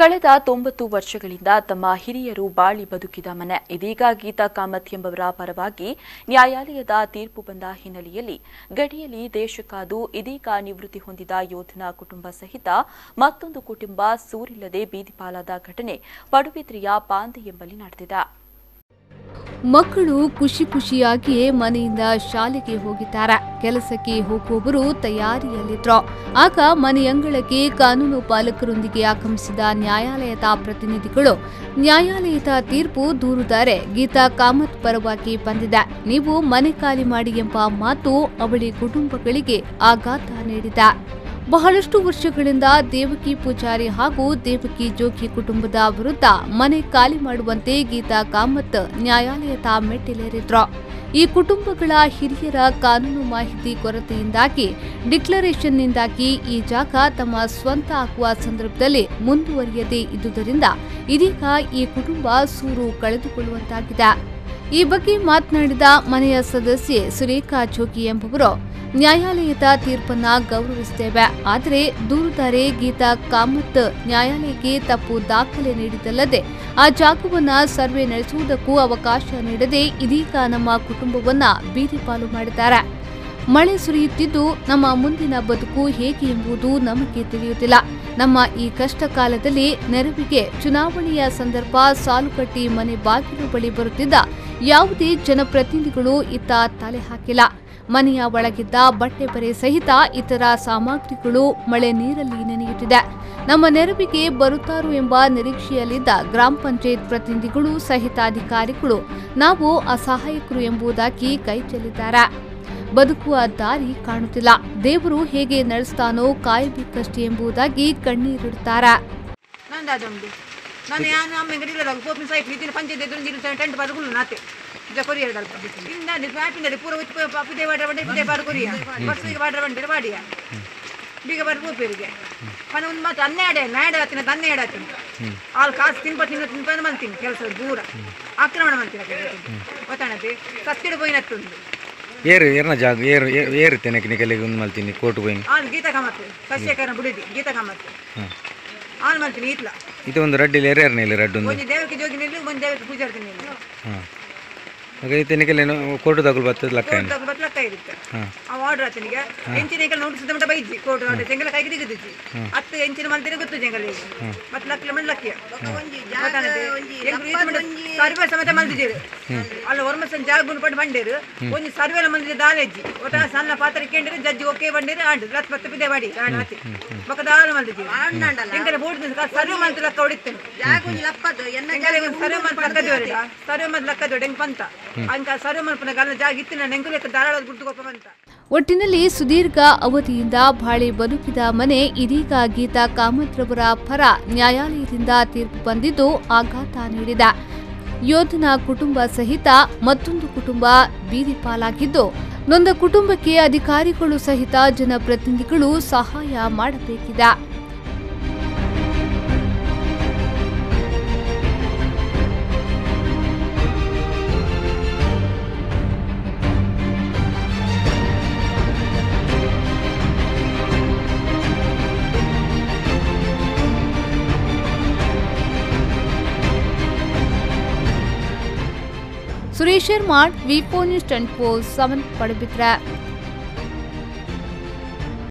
ಕಳೆದ ತೊಂಬತ್ತು ವರ್ಷಗಳಿಂದ ತಮ್ಮ ಹಿರಿಯರು ಬಾಳಿ ಬದುಕಿದ ಮನೆ ಇದೀಗ ಗೀತಾ ಕಾಮತ್ ಎಂಬವರ ಪರವಾಗಿ ನ್ಯಾಯಾಲಯದ ತೀರ್ಪು ಬಂದ ಹಿನ್ನೆಲೆಯಲ್ಲಿ ಗಡಿಯಲ್ಲಿ ದೇಶಕ್ಕಾದು ಇದೀಗ ನಿವೃತ್ತಿ ಹೊಂದಿದ ಯೋಧನ ಕುಟುಂಬ ಸಹಿತ ಮತ್ತೊಂದು ಕುಟುಂಬ ಸೂರಿಲ್ಲದೆ ಬೀದಿಪಾಲಾದ ಘಟನೆ ಪಡುಬಿದ್ರಿಯ ಪಾಂದೆ ಎಂಬಲ್ಲಿ ನಡೆದಿದೆ ಮಕ್ಕಳು ಖುಷಿ ಖುಷಿಯಾಗಿಯೇ ಮನೆಯಿಂದ ಶಾಲೆಗೆ ಹೋಗಿದ್ದಾರೆ ಕೆಲಸಕ್ಕೆ ಹೋಗುವವರು ತಯಾರಿಯಲ್ಲಿದ್ರು ಆಗ ಮನೆಯಂಗಳಕ್ಕೆ ಕಾನೂನು ಪಾಲಕರೊಂದಿಗೆ ಆಗಮಿಸಿದ ನ್ಯಾಯಾಲಯದ ಪ್ರತಿನಿಧಿಗಳು ನ್ಯಾಯಾಲಯದ ತೀರ್ಪು ದೂರುದಾರೆ ಗೀತಾ ಕಾಮತ್ ಪರವಾಗಿ ಬಂದಿದೆ ನೀವು ಮನೆ ಖಾಲಿ ಮಾಡಿ ಎಂಬ ಮಾತು ಅವಳಿ ಕುಟುಂಬಗಳಿಗೆ ಆಘಾತ ನೀಡಿದೆ ಬಹಳಷ್ಟು ವರ್ಷಗಳಿಂದ ದೇವಕಿ ಪೂಜಾರಿ ಹಾಗೂ ದೇವಕಿ ಜೋಗಿ ಕುಟುಂಬದ ವಿರುದ್ಧ ಮನೆ ಖಾಲಿ ಮಾಡುವಂತೆ ಗೀತಾ ಕಾಮತ್ ನ್ಯಾಯಾಲಯದ ಮೆಟ್ಟಿಲೇರಿದ್ರು ಈ ಕುಟುಂಬಗಳ ಹಿರಿಯರ ಕಾನೂನು ಮಾಹಿತಿ ಕೊರತೆಯಿಂದಾಗಿ ಡಿಕ್ಲರೇಷನ್ನಿಂದಾಗಿ ಈ ಜಾಗ ತಮ್ಮ ಸ್ವಂತ ಆಗುವ ಸಂದರ್ಭದಲ್ಲಿ ಮುಂದುವರಿಯದೇ ಇದ್ದುದರಿಂದ ಇದೀಗ ಈ ಕುಟುಂಬ ಸೂರು ಕಳೆದುಕೊಳ್ಳುವಂತಾಗಿದೆ ಈ ಬಗ್ಗೆ ಮಾತನಾಡಿದ ಮನೆಯ ಸದಸ್ಯೆ ಸುರೇಖಾ ಜೋಗಿ ಎಂಬುವರು ನ್ಯಾಯಾಲಯದ ತೀರ್ಪನ್ನ ಗೌರವಿಸುತ್ತೇವೆ ಆದರೆ ದೂರುದಾರೆ ಗೀತಾ ಕಾಮತ್ ನ್ಯಾಯಾಲಯಕ್ಕೆ ತಪ್ಪು ದಾಖಲೆ ನೀಡಿದ್ದಲ್ಲದೆ ಆ ಜಾಗವನ್ನ ಸರ್ವೆ ನಡೆಸುವುದಕ್ಕೂ ಅವಕಾಶ ನೀಡದೆ ಇದೀಗ ನಮ್ಮ ಕುಟುಂಬವನ್ನ ಬೀದಿ ಪಾಲು ಮಾಡಿದ್ದಾರೆ ಮಳೆ ಸುರಿಯುತ್ತಿದ್ದು ನಮ್ಮ ಮುಂದಿನ ಬದುಕು ಹೇಗೆ ಎಂಬುದು ನಮಗೆ ತಿಳಿಯುತ್ತಿಲ್ಲ ನಮ್ಮ ಈ ಕಷ್ಟ ಕಾಲದಲ್ಲಿ ನೆರವಿಗೆ ಚುನಾವಣೆಯ ಸಂದರ್ಭ ಸಾಲುಕಟ್ಟಿ ಮನೆ ಬಾಗಿಲು ಬಳಿ ಬರುತ್ತಿದ್ದ ಯಾವುದೇ ಜನಪ್ರತಿನಿಧಿಗಳು ಇತ್ತ ತಲೆ ಹಾಕಿಲ್ಲ ಮನೆಯ ಒಳಗಿದ್ದ ಬಟ್ಟೆ ಬರೆ ಸಹಿತ ಇತರ ಸಾಮಗ್ರಿಗಳು ಮಳೆ ನೀರಲ್ಲಿ ನೆನೆಯುತ್ತಿದೆ ನಮ್ಮ ನೆರವಿಗೆ ಬರುತ್ತಾರೋ ಎಂಬ ನಿರೀಕ್ಷೆಯಲ್ಲಿದ್ದ ಗ್ರಾಮ ಪಂಚಾಯತ್ ಪ್ರತಿನಿಧಿಗಳು ಸಹಿತ ಅಧಿಕಾರಿಗಳು ನಾವು ಅಸಹಾಯಕರು ಎಂಬುದಾಗಿ ಕೈ ಚೆಲ್ಲಿದ್ದಾರೆ ಬದುಕುವ ದಾರಿ ಕಾಣುತ್ತಿಲ್ಲ ದೇವರು ಹೇಗೆ ನಡೆಸ್ತಾನೋ ಕಾಯಬೇಕಷ್ಟೇ ಎಂಬುದಾಗಿ ಕಣ್ಣೀರಿಡುತ್ತಾರೆ ನಂದಾದುಂಡು ನಾನು ಯಾನು ಅಮ್ಮ ಗಡಿಲ್ಲ ಕೋಪಿನ ಸೈಟ್ ಇದ್ದೀನಿ ಪಂಚಾಯತ್ ಎದುರು ನೀರು ಟೆಂಟ್ ಬಾರುಗಳು ನಾತೆ ಈಗ ಕೊರಿಯರ್ ದಲ್ಪ ಇಂದ ಫ್ಯಾಟಿನಲ್ಲಿ ಪೂರ ಉಚ್ಚ ಪುದೆ ಬಾಡ್ರ ಬಂಡೆ ಪುದೆ ಬಾರು ಕೊರಿಯ ಬಸ್ಸಿಗೆ ಬಾಡ್ರ ಬಂಡೆ ಬಾಡಿಯ ಬೀಗ ಬಾರು ರೂಪೇರಿಗೆ ಪಣ ಒಂದು ಮಾತು ಹನ್ನೆರಡು ನಾಡು ಹತ್ತಿನ ಹನ್ನೆರಡು ಹತ್ತಿನ ಆಲ್ ಕಾಸು ತಿನ್ಪ ತಿನ್ನ ತಿನ್ಪ ಮಂತೀನಿ ಕೆಲಸ ದೂರ ಆಕ್ರಮಣ ಮಂತಿನ ಗೊತ್ತಾಣತಿ ಸತ್ತಿಡು ಪೋಯಿನತ್ತುಂಡು ಏರು ಏರ್ನ ಜಾಗ ಏರು ಏ- ಏರು ತೆನಕ್ಕೆ ನಿಕಲಿಗೆ ಒಂದು ಮಲ್ತೀನಿ ಕೋಟು ಹೋಯ್ನಿ ಆಲ್ ಗೀತ ಕಾಮತ್ತು ಸಸ್ಯಕರಣ ಬಿಡಿದಿ ಗೀತ ಕಾಮತ್ತು ಹಾಂ ಆಲ್ ಮಲ್ತೀನಿ ಇತ್ಲ ಇದು ಒಂದು ರಡ್ಡಿಲಿ ಏರು ಏರ್ನ ಇಲ್ಲಿ ರಡ್ಡು ಒಂದು ಒಂದು ದೇವಕ್ಕೆ ಜೋಗಿನಲ್ಲಿ ಒಂದು ದೇವಕ್ಕೆ ಪೂಜಾರ್ತೀನಿ ಹಾಂ ಹಾಗೆ ಈ ತೆನಿಕಲೇನು ಕೋಟು ತಗೊಳ್ ಬರ್ತದೆ ಲೆಕ್ಕ ಏನು ಕೋರ್ಟ್ ಬತ್ಲಕ್ಕ ಇರುತ್ತೆ ಹಾಂ ಆ ಆರ್ಡರ್ ಆತನಿಗೆ ಎಂಚಿನ ಈಗ ನೋಟಿಸಿದ ಮಟ್ಟ ಬೈಜಿ ಕೋರ್ಟ್ ಆರ್ಡರ್ ಜಂಗಲ ಕೈಗೆ ತೆಗೆದಿಜ್ಜಿ ಹತ್ತು ಎಂಚಿನ ಮಲ್ತಿನ ಗೊತ್ತು ಜಂಗಲ ಈಗ ಮತ್ತೆ ಲಕ್ಕಲ ಮಂಡ್ ಲಕ್ಕಿಯ ಸರ್ವೆ ಸಮೇತ ಮಲ್ದಿದ್ದೀರಿ ಅಲ್ಲ ಒರ್ಮಸನ್ ಜಾಗ ಬಂದು ಪಟ್ಟು ಬಂಡೇರು ಒಂದು ಸರ್ವೆಲ ಮಂದಿದ ದಾಲೆಜ್ಜಿ ಒಟ್ಟ ಸಣ್ಣ ಪಾತ್ರ ಕೇಂದ್ರ ಜಡ್ಜಿ ಓಕೆ ಬಂಡೇರು ಆಂಡು ಲತ್ ಪತ್ತು ಪಿದೆ ಬಾಡಿ ರಾಣ ಹಾತಿ ಬೊಕ್ಕ ದಾಲ ಮಲ್ದಿದ್ದೀರಿ ಎಂಕಲೆ ಬೋರ್ಡ್ ಸರ್ವೆ ಮಂತ್ ಲಕ್ಕ ಹೊಡಿತೇನೆ ಎಂಕಲೆ ಒಂದು ಸರ್ವೆ ಮಂತ್ ಲಕ್ಕ ದೇವರಿಗ ಸರ್ವೆ ಮಂತ್ ಲಕ್ಕ ದೇವಡಿ ಹೆಂಗ್ ಪಂತ ಅಂಕ ಸರ್ವೆ ಮಂತ್ ಗಲ್ಲ ಜಾಗ ಇತ್ತಿನ ನೆಂಗು ಲೆಕ್ಕ ಧಾರಾಳ ಗುರ್ತು ಗೊಪ್ಪ ಬಂತ ಒಟ್ಟಿನಲ್ಲಿ ಸುದೀರ್ಘ ಅವಧಿಯಿಂದ ಬಾಳಿ ಬದುಕಿದ ಮನೆ ಇದೀಗ ಗೀತಾ ಕಾಮತ್ರವರ ಪರ ನ್ಯಾಯಾಲಯದಿಂದ ತೀರ್ಪು ಬಂದಿದ್ದು ಆಘಾತ ನೀಡಿದೆ ಯೋಧನ ಕುಟುಂಬ ಸಹಿತ ಮತ್ತೊಂದು ಕುಟುಂಬ ಬೀದಿ ಪಾಲಾಗಿದ್ದು ನೊಂದ ಕುಟುಂಬಕ್ಕೆ ಅಧಿಕಾರಿಗಳು ಸಹಿತ ಜನಪ್ರತಿನಿಧಿಗಳು ಸಹಾಯ ಮಾಡಬೇಕಿದೆ Suresh Sharma V four news twenty four seven Padubidri